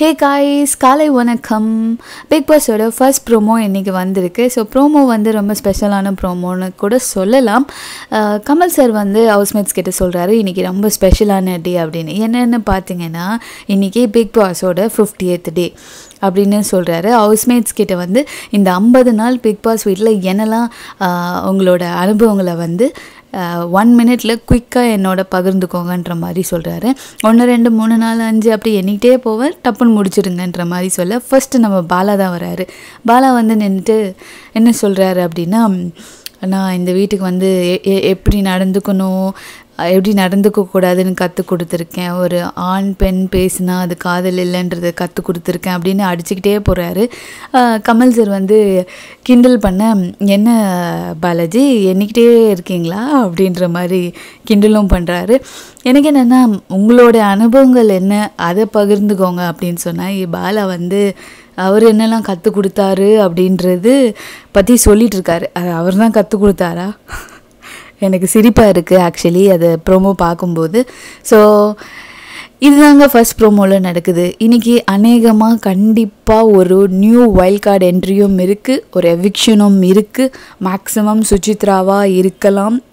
hey guys காலை வணக்கம் big பாஸோட first promo இன்றைக்கி வந்திருக்கு ஸோ ப்ரோமோ வந்து ரொம்ப ஸ்பெஷலான ப்ரோமோன்னு கூட சொல்லலாம் அஹ் கமல் சார் வந்து ஹவுஸ்மேட்ஸ் கிட்ட சொல்கிறாரு இன்றைக்கி ரொம்ப ஸ்பெஷலான டே அப்படின்னு என்னென்னு பார்த்தீங்கன்னா இன்றைக்கி பிக் பாஸோட ஃபிஃப்டியத் டே அப்படின்னு சொல்கிறாரு ஹவுஸ்மேட்ஸ் கிட்ட வந்து இந்த ஐம்பது நாள் பிக் பாஸ் வீட்டில் என்னெல்லாம் அஹ், உங்களோட அனுபவங்களை வந்து ஒன் மினிட்ல குயிக்காக என்னோட பகிர்ந்துக்கோங்கன்ற மாதிரி சொல்கிறாரு ஒன்று ரெண்டு மூணு நாலு அஞ்சு அப்படி எண்ணிக்கிட்டே போவேன் டப்புன்னு முடிச்சிடுங்கன்ற மாதிரி சொல்ல ஃபர்ஸ்ட் நம்ம பாலா தான் வராரு பாலா வந்து நின்றுட்டு என்ன சொல்கிறாரு அப்படின்னா நான் இந்த வீட்டுக்கு வந்து எ- எ- எப்படி நடந்துக்கணும் எப்படி நடந்துக்க கூடாதுன்னு கற்றுக் கொடுத்துருக்கேன் ஒரு ஆண் பெண் பேசினா அது காதல் இல்லைன்றதை கற்றுக் கொடுத்துருக்கேன் அப்படின்னு அடிச்சுக்கிட்டே போகிறாரு கமல் சார் வந்து கிண்டல் பண்ண என்ன பாலாஜி எண்ணிக்கிட்டே இருக்கீங்களா அப்படின்ற மாதிரி கிண்டலும் பண்ணுறாரு எனக்கு என்னென்னா உங்களோட அனுபவங்கள் என்ன அதை பகிர்ந்துக்கோங்க அப்படின்னு சொன்னால் பாலா வந்து அவர் என்னெல்லாம் கற்றுக் கொடுத்தாரு அப்படின்றது பற்றி சொல்லிட்டு இருக்காரு அது அவர் தான் கற்றுக் கொடுத்தாரா எனக்கு சிரிப்பாக இருக்குது ஆக்சுவலி அதை ப்ரோமோ பார்க்கும்போது ஸோ இதுதாங்க ஃபர்ஸ்ட் ப்ரோமோவில் நடக்குது இன்னைக்கு அநேகமாக கண்டிப்பாக ஒரு நியூ வைல்ட் கார்டு என்ட்ரியும் இருக்குது ஒரு எவிக்ஷனும் இருக்குது மேக்ஸிமம் சுசித்ராவாக இருக்கலாம்